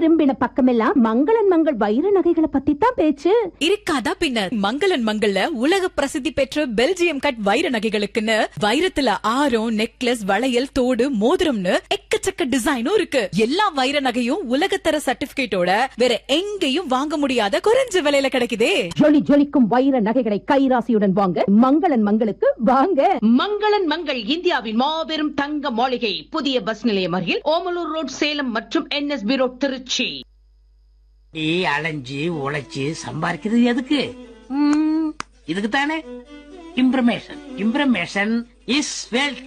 திரும்பின பக்கமெல்லாம் மங்களன் மங்கள் வைர நகைகளை பத்தி தான் பேச்சு இருக்காதா பின்ன மங்களன் மங்கள்ல உலக பிரசித்தி பெற்ற பெல்ஜியம் கட் வைர நகைகளுக்குன்னு வைரத்துல ஆரம் நெக்லஸ் வளையல் தோடு மோதிரம்னு எக்கச்சக்க டிசைனும் இருக்கு எல்லா வைர நகையும் உலகத்தர சர்டிபிகேட்டோட வேற எங்கேயும் வாங்க முடியாத குறைஞ்ச விலையில கிடைக்குதே ஜொலி ஜொலிக்கும் வைர நகைகளை கைராசியுடன் வாங்க மங்களன் மங்களுக்கு வாங்க மங்களன் மங்கள் இந்தியாவின் மாபெரும் தங்க மாளிகை புதிய பஸ் நிலையம் அருகில் ஓமலூர் ரோட் சேலம் மற்றும் என்எஸ்பி ரோட் திருச்சி நீ அலைஞ்சு உழைச்சு சம்பாதிக்கிறது எதுக்கு ம், இதுக்கு தானே இம்ப்ரமேஷன் இம்ப்ரமேஷன் இஸ் வெல்த்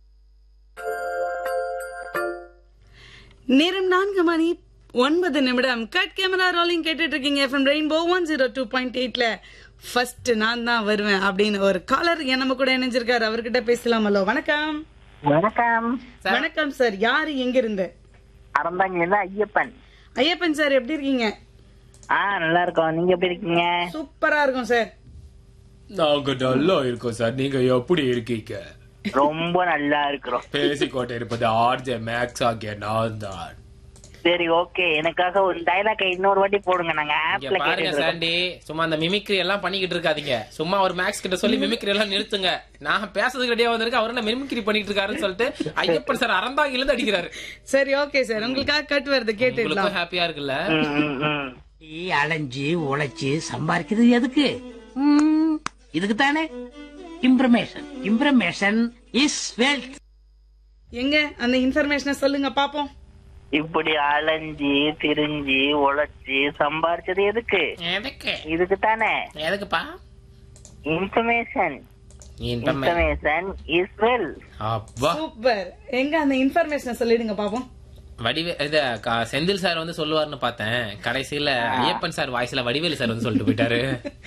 நேரம் நான்கு மணி ஒன்பது நிமிடம் கட் கேமரா ரோலிங் கேட்டுட்டு இருக்கீங்க FM rainbow one zero two point எயிட்ல ஃபர்ஸ்ட் நான் தான் வருவேன் அப்படின்னு ஒரு காலர் நம்ம கூட இணைஞ்சிருக்காரு அவர்கிட்ட பேசலாமல்லோ வணக்கம் வணக்கம் வணக்கம் சார் யாரு எங்க இருந்து அறந்தாங்க ஐயப்பன் ஐயப்பன் சார் எப்படி இருக்கீங்க ஆ நல்லா இருக்கோம் நீங்க எப்படி இருக்கீங்க சூப்பரா இருக்கும் சார் நாங்க நல்லா இருக்கோம் சார் நீங்க எப்படி இருக்கீங்க ரொம்ப நல்லா இருக்கிறோம் பேசிக்கொண்டு இருப்பது ஆர்ஜே மேக்ஸ் ஆகிய நான் தான் சரி ஓகே எனக்காக ஒரு டைலாக் இன்னொரு வாட்டி போடுங்க நாங்க இங்க ஆப்ல பாருங்க கேட்டு சாண்டி சும்மா அந்த மிமிக்ரி எல்லாம் பண்ணிக்கிட்டு இருக்காதீங்க சும்மா ஒரு மேக்ஸ் கிட்ட சொல்லி மிமிக்ரி எல்லாம் நிறுத்துங்க நான் பேசுறதுக்கு ரெடியா வந்திருக்கேன் அவர் என்ன மிமிக்ரி பண்ணிட்டு இருக்காருன்னு சொல்லிட்டு ஐயப்பன் சார் அறந்தாங்கில இருந்து அடிக்கிறாரு சரி ஓகே சார் உங்களுக்காக கட் வருது கேட்டுடலாம் உங்களுக்கும் ஹாப்பியா இருக்குல்ல நீ அலைஞ்சு உழைச்சு சம்பாதிக்கிறது எதுக்கு ம், இதுக்கு தானே இம்ப்ரமேஷன் இம்ப்ரமேஷன் இஸ் வெல்த் எங்க அந்த இன்ஃபர்மேஷனை சொல்லுங்க பாப்போம் இப்படி அலைஞ்சு திரிஞ்சு உழைச்சு சம்பாரிச்சது எதுக்கு எதுக்கு இதுக்கு தானே எதுக்குப்பா information information- information is well அப்பா சூப்பர் எங்க அந்த இன்ஃபர்மேஷனை சொல்லிடுங்க பாப்போம் வடிவே இது க- செந்தில் சார் வந்து சொல்லுவாருன்னு பார்த்தேன் கடைசியில ஐயப்பன் சார் வாய்ஸ்ல வடிவேலு சார் வந்து சொல்லிட்டு போயிட்டாரு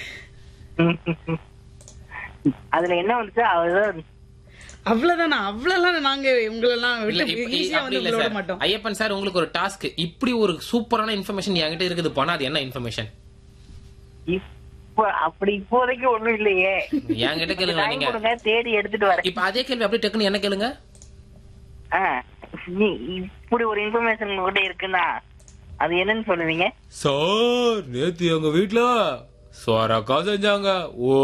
அதுல என்ன வந்துச்சு அவர் அவ்வளவுதானா அவ்வளவுலாம் நாங்க உங்களெல்லாம் இல்ல, விட்டு இப்ப- ஈஸியா அப்படி வந்து இல்ல உங்களோட சார். மாட்டோம் ஐயப்பன் சார் உங்களுக்கு ஒரு டாஸ்க் இப்படி ஒரு சூப்பரான இன்ஃபர்மேஷன் என்கிட்ட இருக்குது போனா அது என்ன இன்ஃபர்மேஷன் இப்ப அப்படி இப்போதைக்கு ஒண்ணும் இல்லையே என்கிட்ட கேளுங்க டைம் நீங்க கொடுங்க தேடி எடுத்துட்டு வரேன் இப்ப அதே கேள்வி அப்படியே டக்குன்னு என்ன கேளுங்க ஆ, நீ இப்படி ஒரு இன்ஃபர்மேஷன் உங்ககிட்ட இருக்குன்னா அது என்னன்னு சொல்லுவீங்க சார் நேத்து எங்க வீட்ல சொரக்கா செஞ்சாங்க ஓ